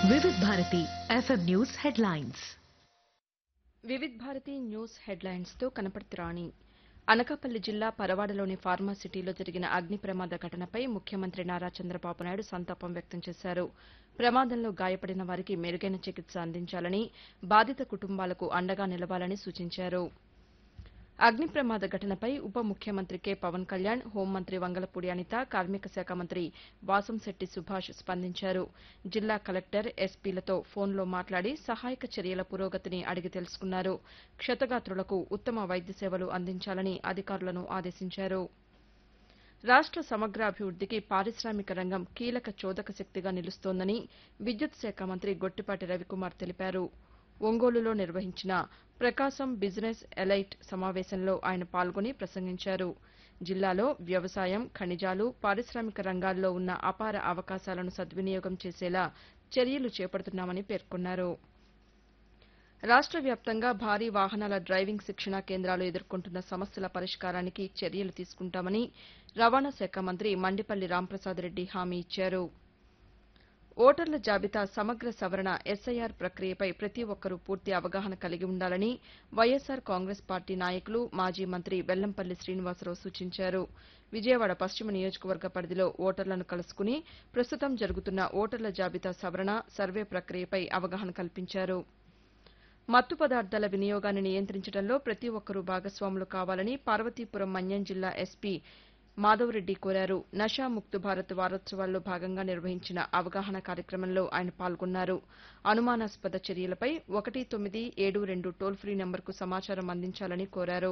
Vividh Bharati FM news headlines Vividh Bharati news హెడ్లైన్స్తో కనపడుతురాణి అనకాపల్లి జిల్లా పరవాడలోని ఫార్మాసిటీలో జరిగిన అగ్ని ప్రమాద ఘటనపై ముఖ్యమంత్రి నారా చంద్రబాబు నాయుడు సంతాపం వ్యక్తం చేశారు ప్రమాదంలో గాయపడిన వారికి మెరుగైన చికిత్స అందించాలని బాధిత కుటుంబాలకు అండగా నిలవాలని సూచించారు అగ్ని ప్రమాద ఘటనపై ఉప ముఖ్యమంత్రి కె పవన్ కళ్యాణ్ హోంమంత్రి వంగలపూడి అనిత కార్మిక శాఖ మంత్రి వాసంశెట్టి సుభాష్ స్పందించారు జిల్లా కలెక్టర్ ఎస్పీలతో ఫోన్లో మాట్లాడి సహాయక చర్యల పురోగతిని అడిగి తెలుసుకున్నారు క్షతగాత్రులకు ఉత్తమ వైద్య సేవలు అందించాలని అధికారులను ఆదేశించారు రాష్ట సమగ్రాభివృద్దికి పారిశ్రామిక రంగం కీలక చోదక శక్తిగా నిలుస్తోందని విద్యుత్ శాఖ మంత్రి గొట్టిపాటి రవికుమార్ తెలిపారు ఒంగోలులో నిర్వహించిన ప్రకాశం బిజినెస్ ఎలైట్ సమావేశంలో ఆయన పాల్గొని ప్రసంగించారు జిల్లాలో వ్యవసాయం ఖనిజాలు పారిశ్రామిక రంగాల్లో ఉన్న అపార అవకాశాలను సద్వినియోగం చేసేలా చర్యలు చేపడుతున్నామని పేర్కొన్నారు రాష్ట వ్యాప్తంగా భారీ వాహనాల డ్రైవింగ్ శిక్షణా కేంద్రాలు ఎదుర్కొంటున్న సమస్యల పరిష్కారానికి చర్యలు తీసుకుంటామని రవాణా శాఖ మంత్రి మండిపల్లి రాంప్రసాద్ రెడ్డి హామీ ఇచ్చారు ఓటర్ల జాబితా సమగ్ర సవరణ ఎస్ఐఆర్ ప్రక్రియపై ప్రతి ఒక్కరూ పూర్తి అవగాహన కలిగి ఉండాలని వైఎస్సార్ కాంగ్రెస్ పార్టీ నాయకులు మాజీ మంత్రి వెల్లంపల్లి శ్రీనివాసరావు సూచించారు విజయవాడ పశ్చిమ నియోజకవర్గ పరిధిలో ఓటర్లను కలుసుకుని ప్రస్తుతం జరుగుతున్న ఓటర్ల జాబితా సవరణ సర్వే ప్రక్రియపై అవగాహన కల్పించారు మత్తు పదార్థాల వినియోగాన్ని నియంత్రించడంలో ప్రతి ఒక్కరూ భాగస్వాములు కావాలని పార్వతీపురం మన్యం జిల్లా ఎస్పీ మాధవరెడ్డి కోరారు నషా ముక్త్ భారత్ వారోత్సవాల్లో భాగంగా నిర్వహించిన అవగాహన కార్యక్రమంలో ఆయన పాల్గొన్నారు అనుమానాస్పద చర్యలపై ఒకటి తొమ్మిది ఏడు రెండు టోల్ ఫ్రీ నెంబర్కు సమాచారం అందించాలని కోరారు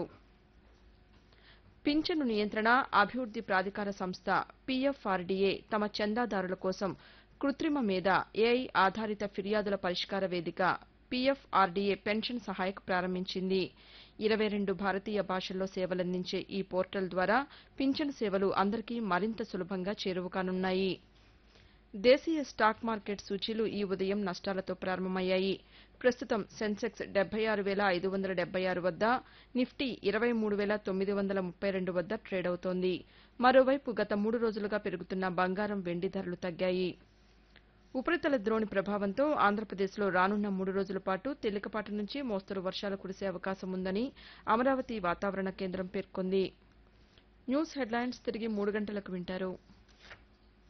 పింఛను నియంత్రణ అభివృద్ది ప్రాధికార సంస్థ పీఎఫ్ఆర్డీఏ తమ చందాదారుల కోసం కృత్రిమ మీద ఏఐ ఆధారిత ఫిర్యాదుల పరిష్కార వేదిక పీఎఫ్ఆర్డీఏ పెన్షన్ సహాయక ప్రారంభించింది ఇరవై రెండు భారతీయ భాషల్లో సేవలందించే ఈ పోర్టల్ ద్వారా పింఛను సేవలు అందరికీ మరింత సులభంగా చేరువకానున్నాయి దేశీయ స్టాక్ మార్కెట్ సూచీలు ఈ ఉదయం నష్టాలతో ప్రారంభమయ్యాయి ప్రస్తుతం సెన్సెక్స్ డెబ్బై ఆరు వేల ఐదు వందల డెబ్బై ఆరు వద్ద నిఫ్టీ ఇరవై మూడు వేల తొమ్మిది వందల ముప్పై రెండు వద్ద ట్రేడ్ అవుతోంది మరోవైపు గత మూడు రోజులుగా పెరుగుతున్న బంగారం వెండి ధరలు తగ్గాయి ఉపరితల ద్రోణి ప్రభావంతో ఆంధ్రప్రదేశ్లో రానున్న మూడు రోజుల పాటు తేలికపాటి నుంచి మోస్తరు వర్షాలు కురిసే అవకాశం ఉందని అమరావతి వాతావరణ కేంద్రం పేర్కొంది న్యూస్ హెడ్లైన్స్ తిరిగి మూడు గంటలకు వింటారు